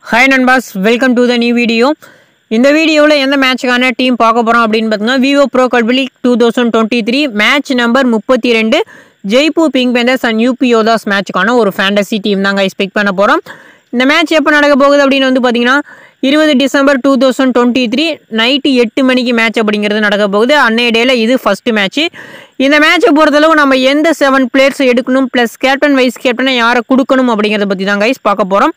hi நண்பாஸ் welcome to the new video இந்த வீடியோவில் எந்த மேட்சுக்கான டீம் பார்க்க போகிறோம் அப்படின்னு பார்த்தீங்கன்னா விவோ ப்ரோ கல்விலி two thousand twenty three match number முப்பத்தி ரெண்டு Jaipur pink panthers and UP Yoddhas மேட்சுக்கான ஒரு ஃபேண்டசி டீம் தாங்க எக்ஸ்பெக்ட் பண்ண போகிறோம் இந்த மேட்ச் எப்போ நடக்க போகுது அப்படின்னு வந்து பார்த்தீங்கன்னா இருபது December two thousand twenty three night எட்டு மணிக்கு மேட்ச் அப்படிங்கிறது நடக்க போகுது அன்னைய டேல இது ஃபஸ்ட்டு மேட்ச்சு இந்த மேட்சை பொறுத்தளவு நம்ம எந்த செவன் பிளேயர்ஸ் எடுக்கணும் ப்ளஸ் கேப்டன் வைஸ் கேப்டனை யாரை கொடுக்கணும் அப்படிங்கிறத பற்றி தான் கைஸ் பார்க்க போகிறோம்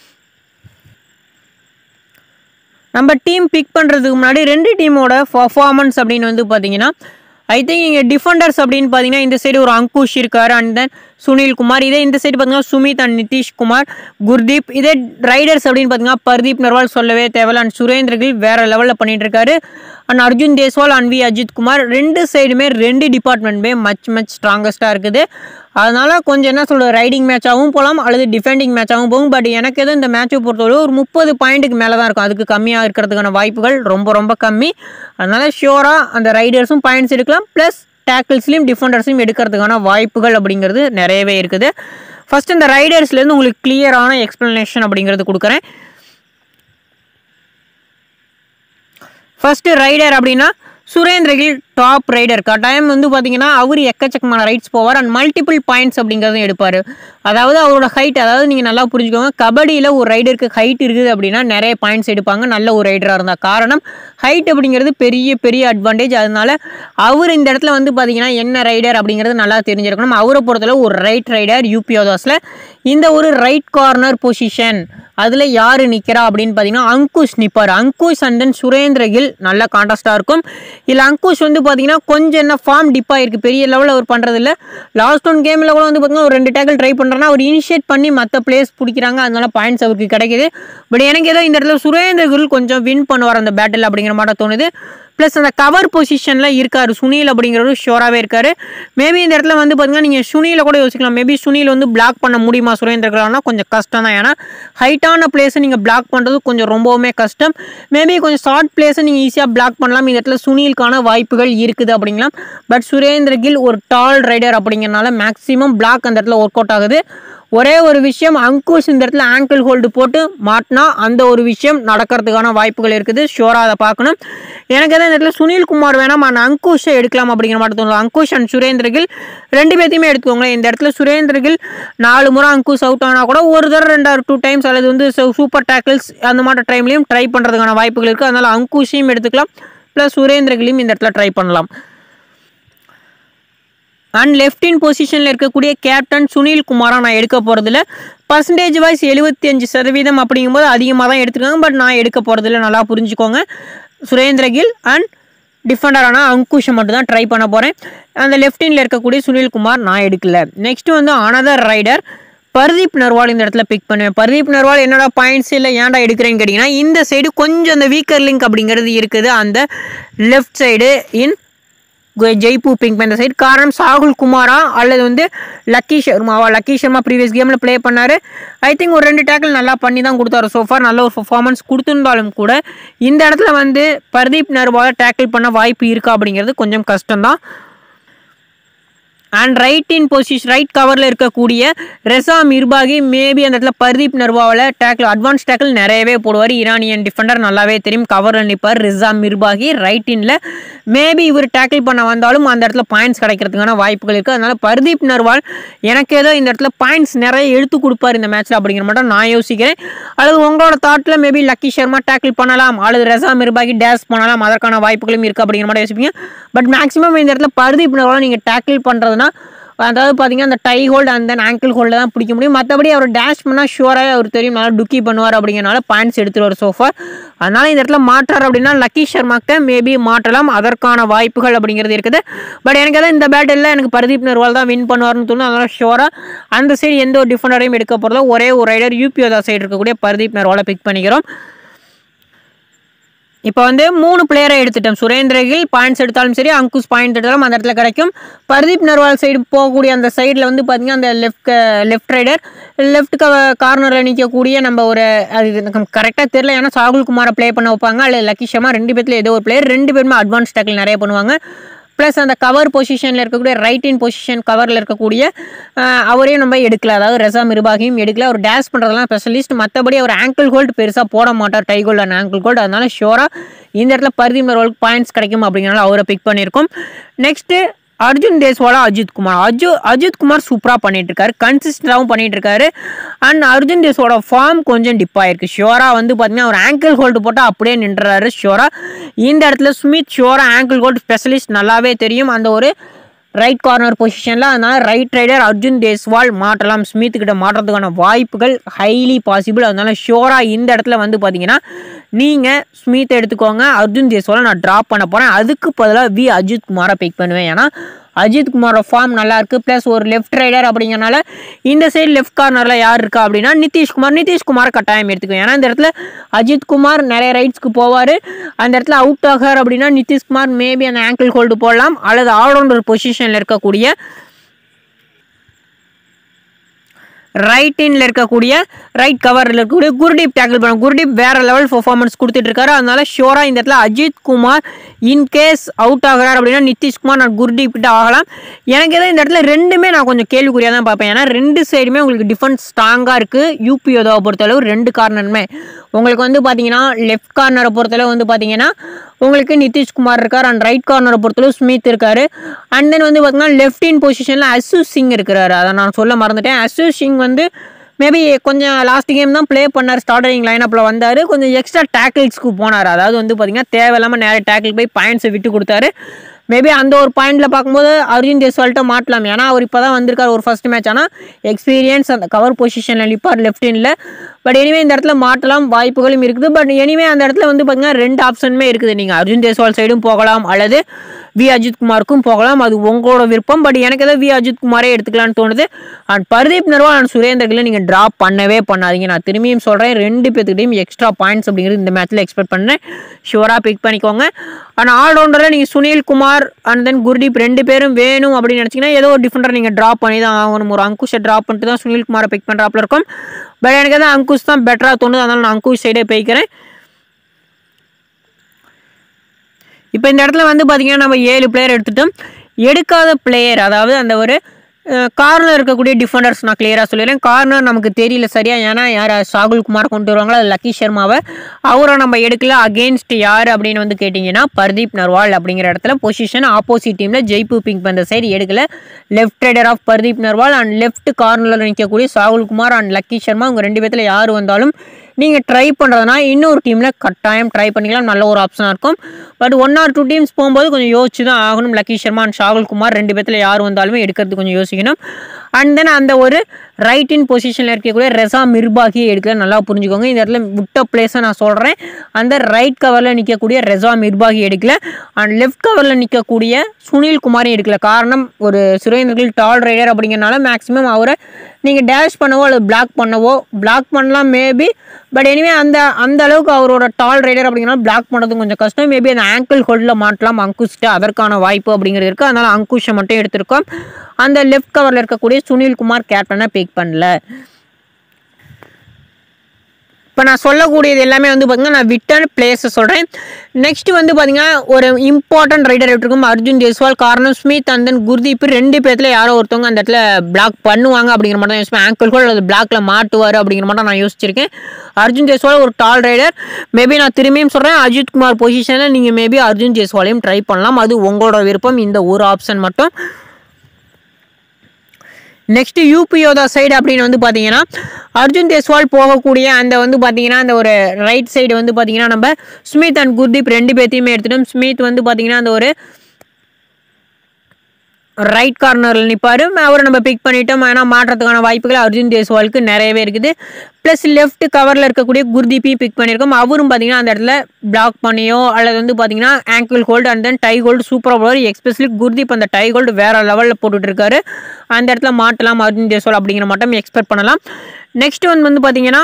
நம்ம டீம் பிக் பண்ணுறதுக்கு முன்னாடி ரெண்டு டீமோட பர்ஃபார்மன்ஸ் அப்படின்னு வந்து பார்த்தீங்கன்னா ஐ திங்க் இங்கே டிஃபெண்டர்ஸ் அப்படின்னு பார்த்தீங்கன்னா இந்த சைடு ஒரு அங்குஷ் இருக்கார் அண்ட் தென் சுனில் குமார் இதே இந்த சைடு பார்த்தீங்கன்னா சுமித் அண்ட் நிதிஷ் குமார் குர்தீப் இதே ரைடர்ஸ் அப்படின்னு பார்த்தீங்கன்னா பர்தீப் நர்வால் சொல்லவே தேவையில்ல அண்ட் சுரேந்திர கில் வேறு லெவலில் பண்ணிட்டு இருக்காரு and Arjun Deshwal and V Ajith Kumar ரெண்டு சைடுமே ரெண்டு டிபார்ட்மெண்ட்டுமே மச் மச் ஸ்ட்ராங்கஸ்ட்டாக இருக்குது அதனால் கொஞ்சம் என்ன சொல்கிறது ரைடிங் மேட்சாகவும் போகலாம் அல்லது டிஃபெண்டிங் மேட்சாகவும் போகும் பட் எனக்கு எதுவும் இந்த மேட்சை பொறுத்தவரை ஒரு முப்பது பாயிண்ட்டுக்கு மேலே தான் இருக்கும் அதுக்கு கம்மியாக இருக்கிறதுக்கான வாய்ப்புகள் ரொம்ப ரொம்ப கம்மி அதனால் ஷியோராக அந்த ரைடர்ஸும் பாயிண்ட்ஸ் எடுக்கலாம் ப்ளஸ் டேக்கிள்ஸ்லையும் டிஃபெண்டர்ஸையும் எடுக்கிறதுக்கான வாய்ப்புகள் அப்படிங்கிறது நிறையவே இருக்குது ஃபஸ்ட் இந்த ரைடர்ஸ்லேருந்து உங்களுக்கு கிளியரான எக்ஸ்ப்ளனேஷன் அப்படிங்கிறது கொடுக்குறேன் ஃபஸ்ட்டு ரைடர் அப்படின்னா சுரேந்திர கில் டாப் ரைடர் கட்டாயம் வந்து பார்த்தீங்கன்னா அவர் எக்கச்சக்கமான ரைட்ஸ் போவார் அண்ட் மல்டிபிள் பாயிண்ட்ஸ் அப்படிங்கிறதும் எடுப்பார் அதாவது அவரோட ஹைட் அதாவது நீங்கள் நல்லா புரிஞ்சுக்கோங்க கபடியில் ஒரு ரைடருக்கு ஹைட் இருக்குது அப்படின்னா நிறைய பாயிண்ட்ஸ் எடுப்பாங்க நல்ல ஒரு ரைடராக இருந்தால் காரணம் ஹைட் அப்படிங்கிறது பெரிய பெரிய அட்வான்டேஜ் அதனால அவர் இந்த இடத்துல வந்து பார்த்தீங்கன்னா என்ன ரைடர் அப்படிங்கிறது நல்லா தெரிஞ்சிருக்கணும் அவரை பொறுத்தளவு ஒரு ரைட் ரைடர் யூபியோதாஸில் இந்த ஒரு ரைட் கார்னர் பொசிஷன் அதில் யார் நிற்கிறா அப்படின்னு பார்த்தீங்கன்னா அங்குஷ் நிற்பார் அங்குஷ் அண்ட் தென் சுரேந்திர கில் நல்ல கான்டாஸ்டாக இருக்கும் இல்லை அங்குஷ் வந்து பார்த்தீங்கன்னா கொஞ்சம் என்ன ஃபார்ம் டிப்பாக இருக்குது பெரிய லெவலில் அவர் பண்ணுறதில்ல லாஸ்ட் ஒன் கேமில் கூட வந்து பார்த்தீங்கன்னா ஒரு ரெண்டு டேக்கிள் ட்ரை பண்ணுறேன்னா அவர் இனிஷியேட் பண்ணி மற்ற பிளேஸ் பிடிக்கிறாங்க அதனால பாயிண்ட்ஸ் அவருக்கு கிடைக்குது பட் எனக்கு ஏதோ இந்த இடத்துல சுரேந்திர கில் கொஞ்சம் வின் பண்ணுவார் அந்த பேட்டில் அப்படிங்கிற மாதிரி தோணுது ப்ளஸ் அந்த கவர் பொசிஷனில் இருக்கார் சுனில் அப்படிங்கிறவர் ஷோராகவே இருக்கார் மேபி இந்த இடத்துல வந்து பார்த்தீங்கன்னா நீங்கள் சுனியில் கூட யோசிக்கலாம் மேபி சுனில் வந்து பிளாக் பண்ண முடியுமா சுரேந்திர கிலானா கொஞ்சம் கஷ்டம் தான் ஏன்னா ஹைட்டான பிளேஸை நீங்கள் பிளாக் பண்ணுறது கொஞ்சம் ரொம்பவுமே கஷ்டம் மேபி கொஞ்சம் ஷார்ட் பிளேஸை நீங்கள் ஈஸியாக பிளாக் பண்ணலாம் இந்த இடத்துல சுனிலுக்கான வாய்ப்புகள் இருக்குது அப்படிங்கலாம் பட் சுரேந்திர கில் ஒரு டால் ரைடர் அப்படிங்கிறனால மேக்ஸிமம் பிளாக் அந்த இடத்துல ஒர்க் அவுட் ஆகுது ஒரே ஒரு விஷயம் அங்குஷ் இந்த இடத்துல ஆங்கிள் ஹோல்டு போட்டு மாட்டினா அந்த ஒரு விஷயம் நடக்கிறதுக்கான வாய்ப்புகள் இருக்குது ஷோராக அதை பார்க்கணும் எனக்கு எதாவது இந்த இடத்துல சுனில் குமார் வேணாம் அந்த அங்குஷை எடுக்கலாம் அப்படிங்கிற மாதிரி தோணுது அங்குஷ் அண்ட் சுரேந்திர கில் ரெண்டு பேர்த்தையுமே எடுத்துக்கோங்களேன் இந்த இடத்துல சுரேந்திர கில் நாலு முறை அங்குஷ் அவுட் ஆனால் கூட ஒரு தடவை ரெண்டாறு டூ டைம்ஸ் அல்லது வந்து சூப்பர் டேக்கிள்ஸ் அந்த மாதிரி டைம்லையும் ட்ரை பண்ணுறதுக்கான வாய்ப்புகள் இருக்குது அதனால் அங்குஷையும் எடுத்துக்கலாம் ப்ளஸ் சுரேந்திர கிலையும் இந்த இடத்துல ட்ரை பண்ணலாம் அண்ட் லெஃப்ட் இன் பொசிஷனில் இருக்கக்கூடிய கேப்டன் சுனில் குமாரா நான் எடுக்க போகிறதில்ல பர்சன்டேஜ் வைஸ் எழுபத்தி அஞ்சு சதவீதம் அப்படிங்கும்போது அதிகமாக தான் எடுத்துருக்காங்க பட் நான் எடுக்க போகிறதில்ல நல்லா புரிஞ்சுக்கோங்க சுரேந்திர கில் அண்ட் டிஃபெண்டரான அங்குஷை மட்டும் தான் ட்ரை பண்ண போகிறேன் அந்த லெஃப்டினில் இருக்கக்கூடிய சுனில் குமார் நான் எடுக்கல நெக்ஸ்ட்டு வந்து அனதர் ரைடர் பர்தீப் நர்வால் இந்த இடத்துல பிக் பண்ணுவேன் பர்தீப் நர்வால் என்னோட பாயிண்ட்ஸ் இல்லை ஏன்டா எடுக்கிறேன்னு கேட்டிங்கன்னா இந்த சைடு கொஞ்சம் அந்த வீக்கர் லிங்க் அப்படிங்கிறது இருக்குது அந்த left side in Jaipur pink panther side காரணம் சாகுல் குமாரா அல்லது வந்து லக்கி சர்மாவா லக்கி சர்மா ப்ரீவியஸ் கேமில் ப்ளே பண்ணார் ஐ திங்க் ஒரு ரெண்டு டேக்கிள் நல்லா பண்ணி தான் கொடுத்தாரு சோஃபார் நல்ல ஒரு பர்ஃபார்மன்ஸ் கொடுத்துருந்தாலும் கூட இந்த இடத்துல வந்து பர்தீப் நர்வாலை டேக்கிள் பண்ண வாய்ப்பு இருக்கா அப்படிங்கிறது கொஞ்சம் கஷ்டம்தான் and right in position right கவரில் இருக்கக்கூடிய ரெசா மிர்பாகி மேபி அந்த இடத்துல பர்தீப் நர்வாவில் டேக்கிள் அட்வான்ஸ் டேக்கிள் நிறையவே போடுவார் ஈரானியன் டிஃபெண்டர் நல்லாவே தெரியும் கவரில் நிற்பார் ரிசா மிர்பாகி ரைட் இன்ல மேபி இவர் டேக்கிள் பண்ண வந்தாலும் அந்த இடத்துல பாயிண்ட்ஸ் கிடைக்கிறதுக்கான வாய்ப்புகள் இருக்குது அதனால் பர்தீப் நர்வால் எனக்கு ஏதோ இந்த இடத்துல பாயிண்ட்ஸ் நிறைய எடுத்து கொடுப்பார் இந்த மேட்ச்சில் அப்படிங்கிற மட்டும் நான் யோசிக்கிறேன் அல்லது உங்களோட தாட்டில் மேபி லக்கி சர்மா டேக்கிள் பண்ணலாம் அல்லது ரெசா மிர்பாகி டேஸ் பண்ணலாம் அதற்கான வாய்ப்புகளும் இருக்குது அப்படிங்கிற மாதிரி யோசிப்பீங்க பட் மேக்ஸிமம் இந்த இடத்துல பர்தீப் நர்வால் நீங்கள் டேக்கிள் பண்ணுறதுனா அதாவது பார்த்தீங்கன்னா அந்த டை ஹோல்டு அந்த ஆங்கிள் ஹோல்டு தான் பிடிக்க முடியும் மற்றபடி அவர் டேஷ் பண்ணால் ஷுவராக அவர் தெரியும் நல்லா டுக்கி பண்ணுவார் அப்படிங்கிறனால பாயிண்ட்ஸ் எடுத்துருவார் சோஃபார் அதனால் இந்த இடத்துல மாற்றார் அப்படின்னா லக்கி சர்மாக்க மேபி மாற்றலாம் அதற்கான வாய்ப்புகள் அப்படிங்கிறது இருக்குது பட் எனக்கு எதாவது இந்த பேட்டில் எனக்கு பர்தீப் நர்வால் தான் வின் பண்ணுவார்னு தோணும் அதனால் ஷுவராக அந்த சைடு எந்த ஒரு டிஃபெண்டரையும் எடுக்க போகிறதோ ஒரே ஒரு ரைடர் யூபிஓதா சைடு இருக்கக்கூடிய பர்தீப் நர்வாலை பிக் பண்ணிக்கிறோம் இப்போ வந்து மூணு பிளேயரை எடுத்துட்டோம் சுரேந்திர கில் பாயிண்ட்ஸ் எடுத்தாலும் சரி அங்குஷ் பாயிண்ட் எடுத்தாலும் அந்த இடத்துல கிடைக்கும் பர்தீப் நர்வால் சைடு போகக்கூடிய அந்த சைடில் வந்து பார்த்தீங்கன்னா அந்த லெஃப்ட் லெஃப்ட் ரைடர் லெஃப்ட் கார்னரில் நிற்கக்கூடிய நம்ம ஒரு அது எனக்கு கரெக்டாக தெரியல ஏன்னா சாகுல் குமாரை ப்ளே பண்ண வைப்பாங்க அல்லது லக்கி ஷர்மா ரெண்டு பேர்த்துல ஏதோ ஒரு பிளேயர் ரெண்டு பேருமே அட்வான்ஸ் டேக்கிள் நிறைய பண்ணுவாங்க ப்ளஸ் அந்த கவர் பொசிஷனில் இருக்கக்கூடிய ரைட் இன் பொசிஷன் கவரில் இருக்கக்கூடிய அஹ், அவரையும் நம்ம எடுக்கல அதாவது ரெசா மிருபாகியும் எடுக்கல அவர் டேஷ் பண்ணுறதுலாம் ஸ்பெஷலிஸ்ட் மற்றபடி அவர் ஆங்கிள் ஹோல்டு பெருசாக போட மாட்டார் thigh hold and ankle hold அதனால ஷோராக இந்த இடத்துல பருதி மரோலுக்கு பாயிண்ட்ஸ் கிடைக்கும் அப்படிங்கிறனால அவரை பிக் பண்ணியிருக்கோம் நெக்ஸ்ட்டு அர்ஜுன் தேஸ்வாலா அஜித் குமார் அஜு அஜித் குமார் சூப்பராக பண்ணிட்டு இருக்காரு கன்சிஸ்டண்டாகவும் பண்ணிட்டு இருக்காரு அண்ட் அர்ஜுன் தேஸ்வோட ஃபார்ம் கொஞ்சம் டிப் ஆயிருக்கு ஷோராக வந்து பார்த்தீங்கன்னா ஒரு ஆங்கிள் ஹோல்டு போட்டால் அப்படியே நின்றுறாரு ஷோரா இந்த இடத்துல ஸ்மித் ஷோரா ஆங்கிள் ஹோல்டு ஸ்பெஷலிஸ்ட் நல்லாவே தெரியும் அந்த ஒரு ரைட் கார்னர் பொசிஷனில் அதனால ரைட் ரைடர் அர்ஜுன் தேஸ்வால் மாற்றலாம் ஸ்மித் கிட்ட மாற்றத்துக்கான வாய்ப்புகள் ஹைலி பாசிபிள் அதனால ஷோராக இந்த இடத்துல வந்து பார்த்தீங்கன்னா நீங்கள் ஸ்மித் எடுத்துக்கோங்க அர்ஜுன் தேஸ்வாலை நான் ட்ராப் பண்ண போகிறேன் அதுக்கு பதிலாக வி அஜித் குமாரை பிக் பண்ணுவேன் ஏன்னா அஜித் குமாரோட ஃபார்ம் நல்லா இருக்கு ப்ளஸ் ஒரு லெஃப்ட் ரைடர் அப்படிங்கறனால இந்த சைடு லெஃப்ட் கார்னரில் யார் இருக்கா அப்படின்னா நிதிஷ்குமார் நிதிஷ்குமார் கட்டாயம் எடுத்துக்குவேன் ஏன்னா இந்த இடத்துல அஜித் குமார் நிறைய ரைட்ஸ்க்கு போவார் அந்த இடத்துல அவுட் ஆகார் அப்படின்னா நிதிஷ்குமார் மேபி அந்த ஆங்கிள் ஹோல்டு போடலாம் அல்லது ஆல்ரவுண்டர் பொசிஷனில் இருக்கக்கூடிய ரைட் இன்ல இருக்கக்கூடிய ரைட் கவரில் இருக்கக்கூடிய குர்டீப் டேக்கிள் பண்ண குர்டீப் வேற லெவல் பெர்ஃபார்மன்ஸ் கொடுத்துட்டு இருக்காரு அதனால ஷோரா இந்த இடத்துல அஜித் குமார் இன்கேஸ் அவுட் ஆகிறார் அப்படின்னா நிதிஷ்குமார் நான் குர்டீப் கிட்ட ஆகலாம் எனக்கு எதாவது இந்த இடத்துல ரெண்டுமே நான் கொஞ்சம் கேள்விக்குறியாக தான் பார்ப்பேன் ஏன்னா ரெண்டு சைடுமே உங்களுக்கு டிஃபென்ஸ் ஸ்ட்ராங்காக இருக்குது யூபி யோதாவை பொறுத்தளவு ரெண்டு கார்னருமே உங்களுக்கு வந்து பார்த்தீங்கன்னா லெஃப்ட் கார்னரை பொறுத்தளவு வந்து பார்த்தீங்கன்னா உங்களுக்கு நிதிஷ்குமார் இருக்கார் அண்ட் ரைட் கார்னரை பொறுத்தளவு ஸ்மித் இருக்காரு அண்ட் தென் வந்து பார்த்தீங்கன்னா லெஃப்ட் இன் பொசிஷனில் அசூஸ் சிங் இருக்கிறாரு அதை நான் சொல்ல மறந்துட்டேன் அசூஸ் சிங் வந்து மேபி கொஞ்சம் லாஸ்ட் கேம் தான் ப்ளே பண்ணார் ஸ்டார்டிங் லைனப்பில் வந்தார் கொஞ்சம் எக்ஸ்ட்ரா டேக்கிள்ஸ்க்கு போனார் அதாவது வந்து பார்த்தீங்கன்னா தேவையில்லாமல் நேர டேக்கிள் போய் பாயிண்ட்ஸை விட்டு கொடுத்தாரு மேபி அந்த ஒரு பாயிண்டில் பார்க்கும்போது அர்ஜுன் தேஸ்வால்கிட்ட மாட்டலாம் ஏன்னா அவர் இப்போ தான் வந்திருக்கார் ஒரு ஃபர்ஸ்ட் மேட்ச் ஆனால் எக்ஸ்பீரியன்ஸ் அந்த கவர் பொசிஷனில் நிற்பார் லெஃப்ட் இன்ல பட் எனிவே இந்த இடத்துல மாட்டலாம் வாய்ப்புகளும் இருக்குது பட் எனிவே அந்த இடத்துல வந்து பார்த்தீங்கன்னா ரெண்டு ஆப்ஷனுமே இருக்குது நீங்கள் அர்ஜுன் தேஸ்வால் சைடும் போகலாம் அல்லது வி அஜித் குமாருக்கும் போகலாம் அது உங்களோட விருப்பம் பட் எனக்கு ஏதோ வி அஜித் குமாரே எடுத்துக்கலாம்னு தோணுது அண்ட் பர்தீப் நர்வால் அண்ட் சுரேந்தர்களை நீங்கள் ட்ராப் பண்ணவே பண்ணாதீங்க நான் திரும்பியும் சொல்கிறேன் ரெண்டு பேர்த்துக்கிட்டையும் எக்ஸ்ட்ரா பாயிண்ட்ஸ் அப்படிங்கிறது இந்த மேட்ச்சில் எக்ஸ்பெக்ட் பண்ணுறேன் ஷுவராக பிக் பண்ணிக்கோங்க அண்ட் ஆல்ரவுண்டரில் நீங்கள் சுனில் குமார் அண்ட் தென் குர்தீப் ரெண்டு பேரும் வேணும் அப்படின்னு நினச்சிங்கன்னா ஏதோ ஒரு டிஃபெண்டர் நீங்கள் ட்ராப் பண்ணி தான் ஆகணும் ஒரு அங்குஷை ட்ராப் பண்ணிட்டு தான் சுனில் குமாரை பிக் பண்ணுறாப்புல இருக்கும் பட் எனக்கு தான் அங்குஷ் தான் பெட்டராக தோணுது அதனால் நான் அங்குஷ் சைடே போய்க்கிறேன் இப்போ இந்த இடத்துல வந்து பார்த்தீங்கன்னா நம்ம ஏழு பிளேயர் எடுத்துட்டோம் எடுக்காத பிளேயர் அதாவது அந்த ஒரு கார்னர் இருக்கக்கூடிய டிஃபெண்டர்ஸ் நான் கிளியராக சொல்லிடுறேன் கார்னர் நமக்கு தெரியல சரியா ஏன்னா யார் சாகுல் குமார் கொண்டு வருவாங்களோ அது லக்கி சர்மாவை அவரை நம்ம எடுக்கல அகேன்ஸ்ட் யார் அப்படின்னு வந்து கேட்டிங்கன்னா பர்தீப் நர்வால் அப்படிங்கிற இடத்துல பொசிஷன் ஆப்போசிட் டீமில் ஜெய்பூ பிங்க் அந்த சைடு எடுக்கல left raider of Pardeep Narwal and left கார்னரில் நிற்கக்கூடிய சாகுல் குமார் அண்ட் லக்கி சர்மா அவங்க ரெண்டு பேர்த்தில் யார் வந்தாலும் நீங்கள் ட்ரை பண்ணுறதுனா இன்னொரு டீமில் கட்டாயம் ட்ரை பண்ணிக்கலாம் நல்ல ஒரு ஆப்ஷனாக இருக்கும் but one or two teams போகும்போது கொஞ்சம் யோசிச்சு தான் ஆகணும் லக்கி சர்மா அண்ட் ஷாகுல் குமார் ரெண்டு பேர்த்தில் யார் வந்தாலுமே எடுக்கிறது கொஞ்சம் யோசிக்கணும் அண்ட் தென் அந்த ஒரு ரைட் இன் பொசிஷனில் இருக்கக்கூடிய ரெசா மிர்பாகியை எடுக்கல நல்லா புரிஞ்சுக்கோங்க இந்த இடத்துல விட்ட பிளேஸை நான் சொல்கிறேன் அந்த ரைட் கவரில் நிற்கக்கூடிய ரெசா மிர்பாகி எடுக்கல அண்ட் லெஃப்ட் கவரில் நிற்கக்கூடிய சுனில் குமாரையும் எடுக்கல காரணம் ஒரு சுரேந்திரர்கள் டால் ரைடர் அப்படிங்கிறனால மேக்ஸிமம் அவரை நீங்கள் டேஷ் பண்ணவோ அல்லது பிளாக் பண்ணவோ பிளாக் பண்ணலாம் மேபி பட் எனிவே அந்த அந்த அளவுக்கு அவரோட டால் ரைடர் அப்படிங்கிறனால பிளாக் பண்ணுறது கொஞ்சம் கஷ்டம் மேபி அந்த ஆங்கிள் ஹோல்டில் மாட்டலாம் அங்குஷ்ட்டு அதற்கான வாய்ப்பு அப்படிங்கிறது இருக்குது அதனால் அங்குஷை மட்டும் எடுத்திருக்கோம் அந்த லெஃப்ட் கவரில் இருக்கக்கூடிய சுனில் குமார் கேப்டனை பிக் பண்ணல இப்போ நான் சொல்லக்கூடியது எல்லாமே வந்து பார்த்தீங்கன்னா நான் விட்டன் பிளேஸை சொல்கிறேன் நெக்ஸ்ட் வந்து பார்த்தீங்கன்னா ஒரு இம்பார்ட்டன்ட் ரைடர் எடுத்துருக்கும் அர்ஜுன் ஜெய்ஸ்வால் காரணம் ஸ்மித் அண்ட் தென் குர்தீப் ரெண்டு பேர்த்தில் யாரோ ஒருத்தவங்க அந்த இடத்துல பிளாக் பண்ணுவாங்க அப்படிங்கிற மாதிரி தான் யோசிப்பேன் ஆங்கிள் கூட அல்லது பிளாக்ல மாட்டுவார் அப்படிங்கிற மாதிரி நான் யோசிச்சிருக்கேன் அர்ஜுன் ஜெய்ஸ்வால் ஒரு டால் ரைடர் மேபி நான் திரும்பியும் சொல்கிறேன் அஜித் குமார் பொசிஷனில் நீங்கள் மேபி அர்ஜுன் ஜெய்ஸ்வாலையும் ட்ரை பண்ணலாம் அது உங்களோட விருப்பம் இந்த ஒரு ஆப்ஷன் மட்டும் நெக்ஸ்ட் யூபி யோதா சைடு அப்படின்னு வந்து பார்த்தீங்கன்னா அர்ஜுன் தேஸ்வால் போகக்கூடிய அந்த வந்து பார்த்தீங்கன்னா அந்த ஒரு ரைட் சைடு வந்து பார்த்தீங்கன்னா நம்ம ஸ்மித் அண்ட் குர்தீப் ரெண்டு பேர்த்தையுமே எடுத்துட்டோம் ஸ்மித் வந்து பார்த்தீங்கன்னா அந்த ஒரு ரைட் கார்னரில் நிற்பார் அவரை நம்ம பிக் பண்ணிட்டோம் ஏன்னா மாற்றத்துக்கான வாய்ப்புகள் அர்ஜுன் தேஸ்வாலுக்கு நிறையவே இருக்குது ப்ளஸ் லெஃப்ட் கவரில் இருக்கக்கூடிய குர்தீப்பையும் பிக் பண்ணியிருக்கோம் அவரும் பார்த்தீங்கன்னா அந்த இடத்துல பிளாக் பண்ணியோ அல்லது வந்து பார்த்தீங்கன்னா ankle hold and then thigh hold சூப்பராக போடுவார் எக்ஸ்பெஷலி குர்தீப் அந்த டை ஹோல்டு வேறு லெவலில் போட்டுட்டு இருக்காரு அந்த இடத்துல மாட்டலாம் அர்ஜுன் தேஸ்வால் அப்படிங்கிற மட்டும் எக்ஸ்பெக்ட் பண்ணலாம் நெக்ஸ்ட் ஒன் வந்து பார்த்தீங்கன்னா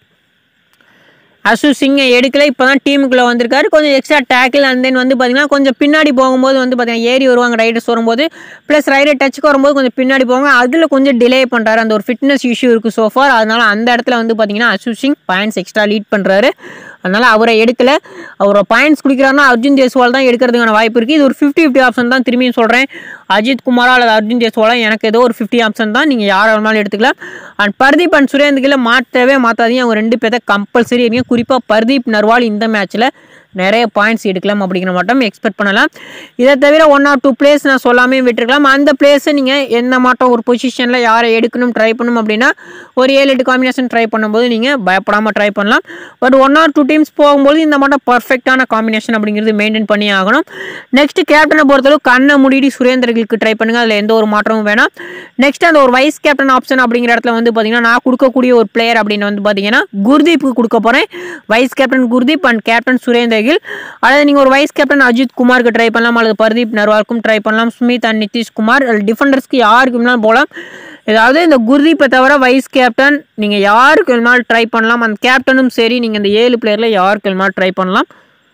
அசு சிங்கை எடுக்கல இப்போ தான் டீமுக்குள்ளே வந்திருக்காரு கொஞ்சம் எக்ஸ்ட்ரா டேக்கிள் அண்ட் தென் வந்து பார்த்தீங்கன்னா கொஞ்சம் பின்னாடி போகும்போது வந்து பார்த்தீங்கன்னா ஏறி வருவாங்க ரைடர்ஸ் வரும்போது ப்ளஸ் ரைடர் டச்சுக்கு வரும்போது கொஞ்சம் பின்னாடி போவாங்க அதில் கொஞ்சம் டிலே பண்ணுறாரு அந்த ஒரு ஃபிட்னஸ் இஷ்யூ இருக்குது சோஃபார் அதனால அந்த இடத்துல வந்து பார்த்தீங்கன்னா அசு சிங் பாயிண்ட்ஸ் எக்ஸ்ட்ரா லீட் பண்ணுறாரு அதனால் அவரை எடுக்கல அவரை பாயிண்ட்ஸ் குடிக்கிறாருன்னா அர்ஜுன் ஜெய்ஸ்வால் தான் எடுக்கிறதுக்கான வாய்ப்பு இருக்குது இது ஒரு ஃபிஃப்டி ஃபிஃப்டி ஆப்ஷன் தான் திரும்பியும் சொல்கிறேன் அஜித் குமாரா அல்லது அர்ஜுன் ஜெய்ஸ்வாலா எனக்கு ஏதோ ஒரு ஃபிஃப்டி ஆப்ஷன் தான் நீங்கள் யார் வேணாலும் எடுத்துக்கலாம் அண்ட் பர்தீப் அண்ட் சுரேந்துக்கில் மாற்றவே மாற்றாதீங்க அவங்க ரெண்டு பேர்த்த கம்பல்சரி இருங்க குறிப்பாக பர்தீப் நர்வால் இந்த மேட்ச்சில் நிறைய பாயிண்ட்ஸ் எடுக்கலாம் அப்படிங்கிற மட்டும் எக்ஸ்பெக்ட் பண்ணலாம் இதை தவிர ஒன் ஆர் டூ பிளேஸ் நான் சொல்லாமே விட்டுருக்கலாம் அந்த பிளேஸை நீங்கள் எந்த மாட்டம் ஒரு பொசிஷனில் யாரை எடுக்கணும் ட்ரை பண்ணணும் அப்படின்னா ஒரு ஏழு எட்டு காம்பினேஷன் ட்ரை பண்ணும்போது நீங்கள் பயப்படாமல் ட்ரை பண்ணலாம் but one or two teams போகும்போது இந்த மாட்டம் பர்ஃபெக்டான காம்பினேஷன் அப்படிங்கிறது மெயின்டைன் பண்ணி ஆகணும் நெக்ஸ்ட் கேப்டனை பொறுத்தளவு கண்ணை மூடிட்டு சுரேந்திரர்களுக்கு ட்ரை பண்ணுங்கள் அதில் எந்த ஒரு மாற்றமும் வேணாம் நெக்ஸ்ட் அந்த ஒரு வைஸ் கேப்டன் ஆப்ஷன் அப்படிங்கிற இடத்துல வந்து பார்த்தீங்கன்னா நான் கொடுக்கக்கூடிய ஒரு பிளேயர் அப்படின்னு வந்து பார்த்தீங்கன்னா குர்தீப்புக்கு கொடுக்க போகிறேன் vice captain Gurdeep and captain Surender Gill அதாவது நீங்கள் ஒரு வைஸ் கேப்டன் அஜித் குமாருக்கு ட்ரை பண்ணலாம் அல்லது பர்தீப் நர்வாலுக்கும் ட்ரை பண்ணலாம் ஸ்மித் அண்ட் நிதிஷ் குமார் டிஃபெண்டர்ஸ்க்கு யாருக்கு வேணாலும் போகலாம் ஏதாவது இந்த குர்தீப்பை தவிர வைஸ் கேப்டன் நீங்கள் யாருக்கு வேணாலும் ட்ரை பண்ணலாம் அந்த கேப்டனும் சரி நீங்கள் இந்த ஏழு பிளேயரில் யாருக்கு வேணாலும் ட்ரை பண்ணலாம்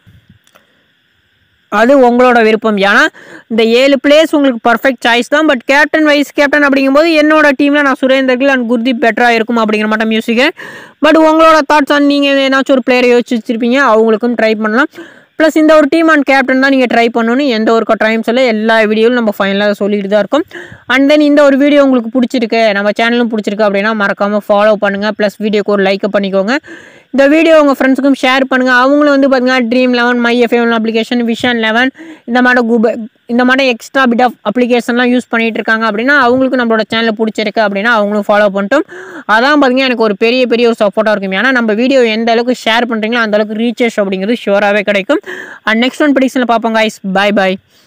அது உங்களோட விருப்பம் ஏன்னா இந்த ஏழு பிளேஸ் உங்களுக்கு பர்ஃபெக்ட் சாய்ஸ் தான் பட் கேப்டன் வைஸ் கேப்டன் அப்படிங்கும்போது என்னோட டீமில் நான் சுரேந்தர் அண்ட் குர்தீப் பெட்டராக இருக்கும் அப்படிங்கிற மட்டும் யோசிக்கிறேன் பட் உங்களோட தாட்ஸ் ஆன் நீங்கள் ஏதாச்சும் ஒரு பிளேயரை யோசிச்சு வச்சிருப்பீங்க அவங்களுக்கும் ட்ரை பண்ணலாம் ப்ளஸ் இந்த ஒரு டீம் அண்ட் கேப்டன் தான் நீங்கள் ட்ரை பண்ணணும் எந்த ஒரு டைம் சொல்ல எல்லா வீடியோவும் நம்ம ஃபைனலாக சொல்லிட்டு தான் இருக்கோம் அண்ட் தென் இந்த ஒரு வீடியோ உங்களுக்கு பிடிச்சிருக்கு நம்ம சேனலும் பிடிச்சிருக்கு அப்படின்னா மறக்காமல் ஃபாலோ பண்ணுங்கள் ப்ளஸ் வீடியோக்கு ஒரு லைக்கை பண்ணிக்கோங்க இந்த வீடியோ உங்கள் ஃப்ரெண்ட்ஸுக்கும் ஷேர் பண்ணுங்கள் அவங்களும் வந்து பார்த்தீங்கன்னா Dream eleven My FM application Vision eleven இந்த மாதிரி கூப இந்த மாதிரி எக்ஸ்ட்ரா பிட் ஆஃப் அப்ளிகேஷன்லாம் யூஸ் பண்ணிட்டு இருக்காங்க அப்படின்னா அவங்களுக்கு நம்மளோட சேனல் பிடிச்சிருக்கு அப்படின்னா அவங்களும் ஃபாலோ பண்ணிட்டோம் அதான் பார்த்தீங்கன்னா எனக்கு ஒரு பெரிய பெரிய ஒரு சப்போர்ட்டாக இருக்கும் ஏன்னா நம்ம வீடியோ எந்த அளவுக்கு ஷேர் பண்ணுறீங்களோ அந்த அளவுக்கு ரீச்சர்ஸ் அப்படிங்கிறது ஷுவராகவே கிடைக்கும் அண்ட் நெக்ஸ்ட் ஒன் ப்ரிடிக்ஷனில் பார்ப்போம் guys bye bye